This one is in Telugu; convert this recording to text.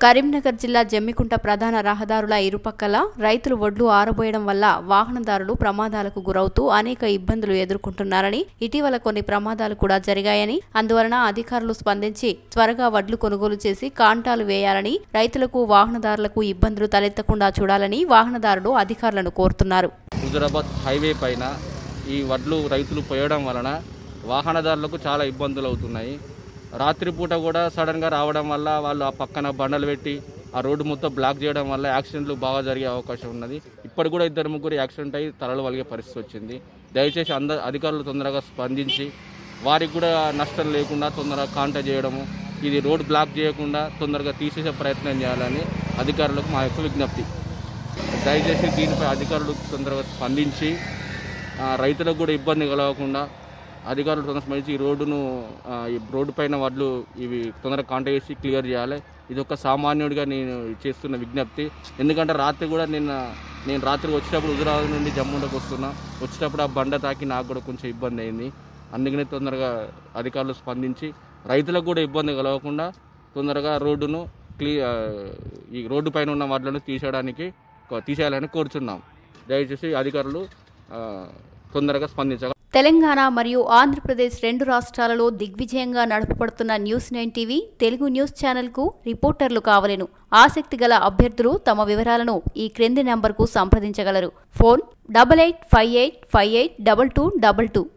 కరీంనగర్ జిల్లా జమ్మికుంట ప్రధాన రహదారుల ఇరుపక్కల రైతులు వడ్లు ఆరబోయడం వల్ల వాహనదారులు ప్రమాదాలకు గురవుతూ అనేక ఇబ్బందులు ఎదుర్కొంటున్నారని ఇటీవల కొన్ని ప్రమాదాలు కూడా జరిగాయని అందువలన అధికారులు స్పందించి త్వరగా వడ్లు కొనుగోలు చేసి కాంటాలు వేయాలని రైతులకు వాహనదారులకు ఇబ్బందులు తలెత్తకుండా చూడాలని వాహనదారులు అధికారులను కోరుతున్నారు హుజరాబాద్ హైవే పైన ఈ వడ్లు రైతులు పోయడం వలన వాహనదారులకు చాలా ఇబ్బందులు అవుతున్నాయి రాత్రిపూట కూడా సడన్గా రావడం వల్ల వాళ్ళు ఆ పక్కన బండలు పెట్టి ఆ రోడ్డు మొత్తం బ్లాక్ చేయడం వల్ల యాక్సిడెంట్లు బాగా జరిగే అవకాశం ఉన్నది ఇప్పటి కూడా ఇద్దరు ముగ్గురు యాక్సిడెంట్ అయ్యి తలలు వలిగే పరిస్థితి వచ్చింది దయచేసి అందరు అధికారులు తొందరగా స్పందించి వారికి కూడా నష్టం లేకుండా తొందరగా కాంటాక్ట్ చేయడము ఇది రోడ్ బ్లాక్ చేయకుండా తొందరగా తీసేసే ప్రయత్నం చేయాలని అధికారులకు మా యొక్క విజ్ఞప్తి దయచేసి దీనిపై అధికారులు తొందరగా స్పందించి ఆ, రైతులకు కూడా ఇబ్బంది కలగకుండా అధికారులు తొందరగా స్పందించి ఈ రోడ్డును ఆ, ఈ రోడ్డు పైన వడ్లు ఇవి తొందరగా కాంటాక్ట్ చేసి క్లియర్ చేయాలి ఇది ఒక సామాన్యుడిగా నేను చేస్తున్న విజ్ఞప్తి ఎందుకంటే రాత్రి కూడా నిన్న నేను రాత్రి వచ్చేటప్పుడు హుజరాబాద్ నుండి జమ్ముండకు వస్తున్నా వచ్చేటప్పుడు ఆ బండ తాకి నాకు కూడా కొంచెం ఇబ్బంది అయింది అందుకనే తొందరగా అధికారులు స్పందించి రైతులకు కూడా ఇబ్బంది కలగకుండా తొందరగా రోడ్డును క్లీ ఆ, ఈ రోడ్డు పైన ఉన్న వడ్లను తీసేయడానికి తీసేయాలని కోరుచున్నాం దయచేసి అధికారులు ఆ, తొందరగా స్పందించగలరు తెలంగాణ మరియు ఆంధ్రప్రదేశ్ రెండు రాష్ట్రాలలో దిగ్విజయంగా నడపబడుతున్న news nine TV Telugu news ఛానల్కు రిపోర్టర్లు కావలెను ఆసక్తి గల అభ్యర్థులు తమ వివరాలను ఈ క్రింది నంబర్కు సంప్రదించగలరు phone double eight five eight five eight double two double two